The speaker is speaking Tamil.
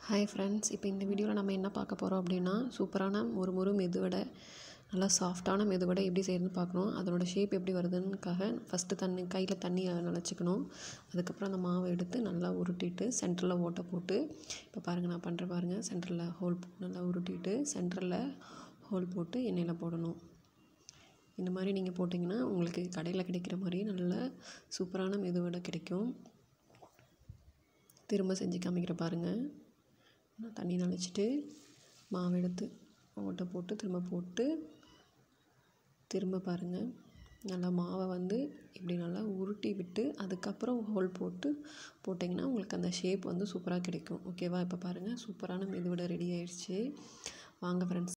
ஹாய் ஃப்ரெண்ட்ஸ் இப்போ இந்த வீடியோவில் நம்ம என்ன பார்க்க போகிறோம் அப்படின்னா சூப்பரான ஒரு முறு மெதுவடை நல்லா சாஃப்டான மெதுவடை எப்படி செய்யறதுன்னு பார்க்கணும் அதனோட ஷேப் எப்படி வருதுன்னுக்காக ஃபஸ்ட்டு தண்ணி கையில் தண்ணியை நினச்சிக்கணும் அதுக்கப்புறம் அந்த மாவை எடுத்து நல்லா உருட்டிட்டு சென்டரில் ஓட்டை போட்டு இப்போ பாருங்கள் நான் பண்ணுற பாருங்கள் சென்டரில் ஹோல் நல்லா உருட்டிட்டு சென்டரில் ஹோல் போட்டு எண்ணெயில் போடணும் இந்த மாதிரி நீங்கள் போட்டிங்கன்னா உங்களுக்கு கடையில் கிடைக்கிற மாதிரி நல்ல சூப்பரான மெதுவடை கிடைக்கும் திரும்ப செஞ்சு காமிக்கிற பாருங்கள் நான் தண்ணி நனைச்சிட்டு மாவு எடுத்து ஓட்டை போட்டு திரும்ப போட்டு திரும்ப பாருங்கள் நல்லா மாவை வந்து இப்படி நல்லா உருட்டி விட்டு அதுக்கப்புறம் ஹோல் போட்டு போட்டிங்கன்னா உங்களுக்கு அந்த ஷேப் வந்து சூப்பராக கிடைக்கும் ஓகேவா இப்போ பாருங்கள் சூப்பரான மெதுவடை ரெடி ஆயிடுச்சு வாங்க ஃப்ரெண்ட்ஸ்